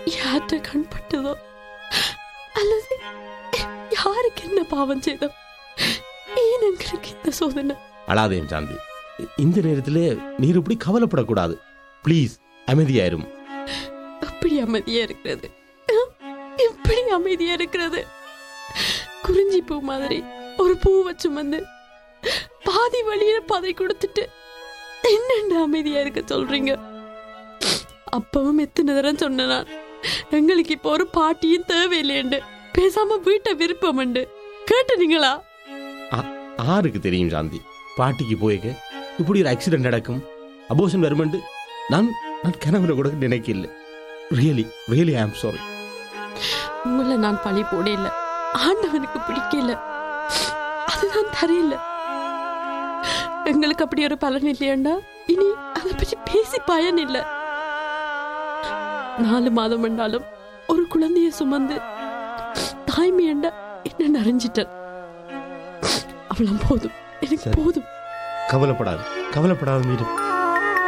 யார்கிட்ட கண்பட்டதோ அல்லது யாருக்கு என்ன பாவம் செய்தோம் ஏன் எங்களுக்கு இந்த சோதனை அழாதேன் சாந்தி இ- இந்த நேரத்திலே நீர் இப்படி கவலைப்படக்கூடாது ப்ளீஸ் அமைதியாயிரும் அப்படி அமைதியா இருக்கிறது எப்படி அமைதியா இருக்கிறது குறிஞ்சி பூ மாதிரி ஒரு பூ வச்சு வந்து பாதி வழியில பதை கொடுத்துட்டு என்னென்ன அமைதியா இருக்க சொல்றீங்க அப்பவும் எத்தனை தரம் சொன்ன நான் எங்களுக்கு இப்போ ஒரு பாட்டியும் தேவையில்லையண்டு பேசாம வீட்டை விருப்பம் உண்டு கேட்டுனீங்களா ஆருக்கு தெரியும் சாந்தி பாட்டிக்கு போய்க்க இப்படி ஒரு ஆக்சிடென்ட் நடக்கும் அபோஷன் வருமெண்டு நான் நான் கனவுல கூட நினைக்கல really really I am sorry உங்களை நான் பழி போடல ஆண்டவனுக்கு பிடிக்கல அதுதான் தரையில எங்களுக்கு அப்படி ஒரு பலன் இல்லையாண்டா இனி அதை பற்றி பேசி பயன் இல்ல நாலு மாதம் என்றாலும் ஒரு குழந்தைய சுமந்து தாய்மையண்டா என்ன நிறைஞ்சிட்டேன் அவ்வளவு போதும் எனக்கு சரி. போதும் கவலைப்படாது கவலைப்படாத மீது